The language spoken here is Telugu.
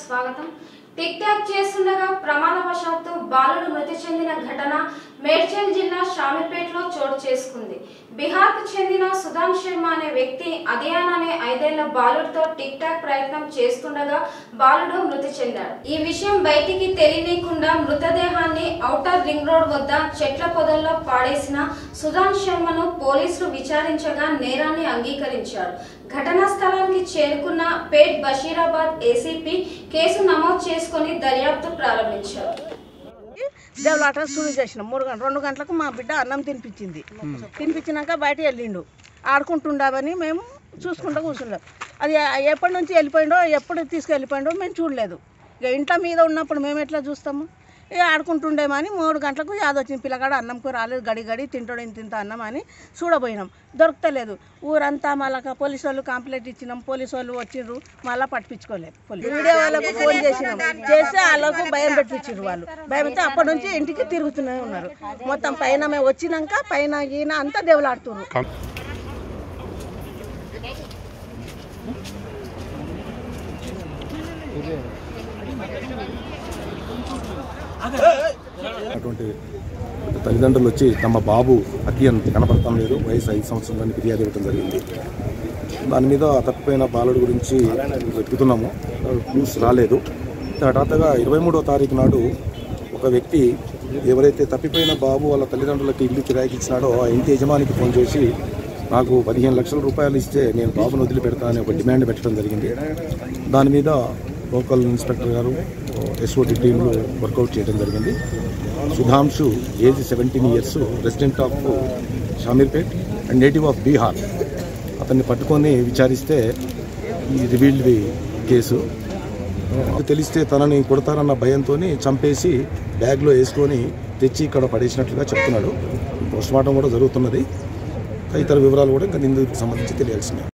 స్వాగతం టిక్ టాక్ చేస్తుండగా ప్రమాదవశాత్తు బాలుడు మృతి చెందిన ఘటన మేడ్చల్ జిల్లా షామీర్పేటలో చోటు చేసుకుంది బీహార్కు చెందిన సుధాన్ శర్మ అనే వ్యక్తి అదియాన్ అనే ఐదేళ్ల బాలుడితో టిక్ టాక్ ప్రయత్నం చేస్తుండగా బాలుడు మృతి చెందాడు ఈ విషయం బయటికి తెలియకుండా మృతదేహాన్ని ఔటర్ రింగ్ రోడ్ వద్ద చెట్ల పొదల్లో పాడేసిన సుధాన్ శర్మను పోలీసులు విచారించగా నేరాన్ని అంగీకరించారు ఘటనా స్థలానికి చేరుకున్న పేట్ బషీరాబాద్ ఏసీపీ కేసు నమోదు చేసుకుని దర్యాప్తు ప్రారంభించారు దేవులాట సుడి చేసినాం మూడు గంటలు రెండు గంటలకు మా బిడ్డ అన్నం తినిపించింది తినిపించినాక బయట వెళ్ళిండు ఆడుకుంటుండవని మేము చూసుకుంటూ కూర్చున్నాం అది ఎప్పటి నుంచి వెళ్ళిపోయిండో ఎప్పుడు తీసుకెళ్ళిపోయిండో మేము చూడలేదు ఇక ఇంట్లో మీద ఉన్నప్పుడు మేము ఎట్లా చూస్తాము ఇక ఆడుకుంటుండేమని మూడు గంటలకు యాదొచ్చింది పిల్లగాడు అన్నంకు రాలేదు గడి గడి తింటాడు ఇంత ఇంత అన్నం అని చూడబోయినాం దొరకలేదు ఊరంతా మళ్ళా పోలీసు వాళ్ళు కంప్లైంట్ ఇచ్చినాం పోలీసు వాళ్ళు వచ్చిండ్రు మళ్ళీ పట్టించుకోలేదు పోలీసు వీడియో వాళ్ళకు ఫోన్ చేసినాం చేస్తే వాళ్ళకు భయం పెట్టించారు వాళ్ళు భయం అయితే అప్పటి నుంచి ఇంటికి తిరుగుతూనే ఉన్నారు మొత్తం పైన మేము వచ్చినాక పైన ఈయన అంతా దేవులాడుతున్నారు అటువంటి తల్లిదండ్రులు వచ్చి తమ బాబు అకియన్ కనపడతాం లేదు వయసు ఐదు సంవత్సరాలని ఫిర్యాదు ఇవ్వడం జరిగింది దాని మీద తప్పిపోయిన బాలుడు గురించి వెతుకుతున్నాము న్యూస్ రాలేదు హఠాత్తుగా ఇరవై మూడో తారీఖు నాడు ఒక వ్యక్తి ఎవరైతే తప్పిపోయిన బాబు వాళ్ళ తల్లిదండ్రులకి ఇల్లు కిరాయికి ఇచ్చినాడో ఆ ఇంటి యజమానికి ఫోన్ చేసి నాకు పదిహేను లక్షల రూపాయలు ఇస్తే నేను బాబును వదిలిపెడతా అని ఒక డిమాండ్ పెట్టడం జరిగింది దాని మీద లోకల్ ఇన్స్పెక్టర్ గారు ఎస్ఓటి టీంలు వర్కౌట్ చేయడం జరిగింది Sudhanshu age seventeen years resident of Shamirpet and native of Bihar అతన్ని పట్టుకొని విచారిస్తే ఈ రివీల్డ్ ది కేసు అది తెలిస్తే తనని కొడతారన్న భయంతో చంపేసి బ్యాగ్లో వేసుకొని తెచ్చి ఇక్కడ పడేసినట్లుగా చెప్తున్నాడు పోస్ట్మార్టం కూడా జరుగుతున్నది ఇతర వివరాలు కూడా ఇంకా నిందితుడికి సంబంధించి తెలియాల్సినవి